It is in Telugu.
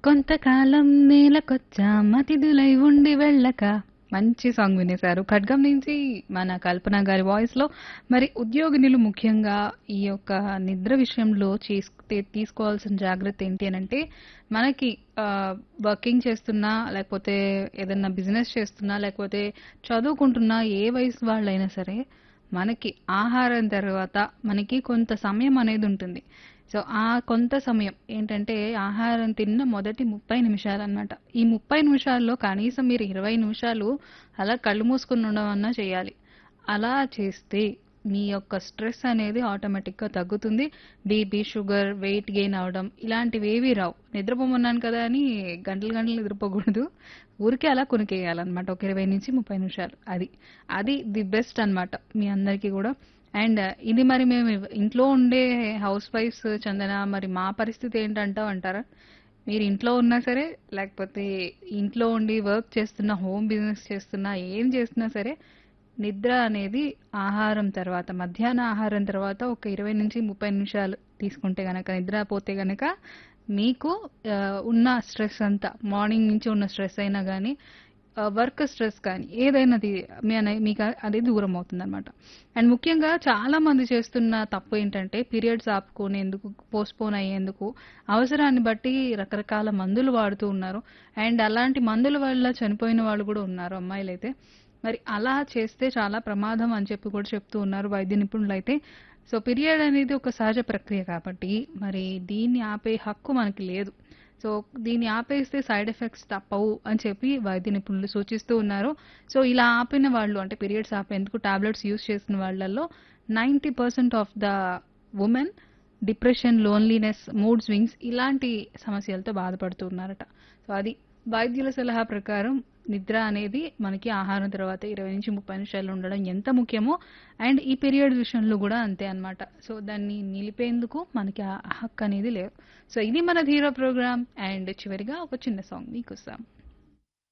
కొంతకాలం నేలకొచ్చా మతిథులై ఉండి వెళ్ళక మంచి సాంగ్ వినేశారు ఖడ్గం నుంచి మన కల్పన గారి వాయిస్ లో మరి ఉద్యోగినులు ముఖ్యంగా ఈ యొక్క నిద్ర విషయంలో చేసుకుంటే తీసుకోవాల్సిన జాగ్రత్త ఏంటి అని అంటే మనకి వర్కింగ్ చేస్తున్నా లేకపోతే ఏదన్నా బిజినెస్ చేస్తున్నా లేకపోతే చదువుకుంటున్నా ఏ వయసు వాళ్ళైనా సరే మనకి ఆహారం తర్వాత మనకి కొంత సమయం అనేది ఉంటుంది సో ఆ కొంత సమయం ఏంటంటే ఆహారం తిన్న మొదటి ముప్పై నిమిషాలు అన్నమాట ఈ ముప్పై నిమిషాల్లో కనీసం మీరు ఇరవై నిమిషాలు అలా కళ్ళు మూసుకుని ఉండమన్నా చేయాలి అలా చేస్తే మీ యొక్క స్ట్రెస్ అనేది ఆటోమేటిక్గా తగ్గుతుంది బీపీ షుగర్ వెయిట్ గెయిన్ అవడం ఇలాంటివి ఏవి రావు నిద్రపోమన్నాను కదా అని గంటలు గంటలు నిద్రపోకూడదు ఊరికే అలా కొనికేయాలన్నమాట ఒక ఇరవై నుంచి ముప్పై నిమిషాలు అది అది ది బెస్ట్ అన్నమాట మీ అందరికీ కూడా అండ్ ఇది మరి మేము ఇంట్లో ఉండే హౌస్ వైఫ్స్ చందన మరి మా పరిస్థితి ఏంటంటావు అంటారా మీరు ఇంట్లో ఉన్నా సరే లేకపోతే ఇంట్లో ఉండి వర్క్ చేస్తున్నా హోమ్ బిజినెస్ చేస్తున్నా ఏం చేస్తున్నా సరే నిద్ర అనేది ఆహారం తర్వాత మధ్యాహ్న ఆహారం తర్వాత ఒక ఇరవై నుంచి ముప్పై నిమిషాలు తీసుకుంటే గనక నిద్ర పోతే గనక మీకు ఆ, ఉన్న స్ట్రెస్ అంతా మార్నింగ్ నుంచి ఉన్న స్ట్రెస్ అయినా కానీ వర్క్ స్ట్రెస్ కానీ ఏదైనా ది- మీ అనే- మీకు అది దూరం అవుతుంది అనమాట అండ్ ముఖ్యంగా చాలా మంది చేస్తున్న తప్పు ఏంటంటే పీరియడ్స్ ఆపుకునేందుకు పోస్ట్పోన్ అయ్యేందుకు అవసరాన్ని బట్టి రకరకాల మందులు వాడుతూ ఉన్నారు అండ్ అలాంటి మందుల వల్ల చనిపోయిన వాళ్ళు కూడా ఉన్నారు అమ్మాయిలు అయితే మరి అలా చేస్తే చాలా ప్రమాదం అని చెప్పి కూడా చెప్తూ ఉన్నారు వైద్య నిపుణులు అయితే సో పీరియడ్ అనేది ఒక సహజ ప్రక్రియ కాబట్టి మరి దీన్ని ఆపే హక్కు మనకి లేదు సో దీన్ని ఆపేస్తే సైడ్ ఎఫెక్ట్స్ తప్పవు అని చెప్పి వైద్య నిపుణులు సూచిస్తూ ఉన్నారు సో ఇలా ఆపిన వాళ్ళు అంటే పీరియడ్స్ ఆపేందుకు టాబ్లెట్స్ యూస్ చేసిన వాళ్ళల్లో ninety percent of the women depression loneliness mood swings ఇలాంటి సమస్యలతో బాధపడుతూ ఉన్నారట సో అది వైద్యుల సలహా ప్రకారం నిద్ర అనేది మనకి ఆహారం తర్వాత ఇరవై నుంచి ముప్పై నిమిషాలు ఉండడం ఎంత ముఖ్యమో అండ్ ఈ పీరియడ్ విషయంలో కూడా అంతే అన్నమాట సో దాన్ని నిలిపేందుకు మనకి ఆ హక్కు అనేది లేదు సో ఇది మన ధీరో ప్రోగ్రామ్ అండ్ చివరిగా ఒక చిన్న సాంగ్ మీకు వస్తాం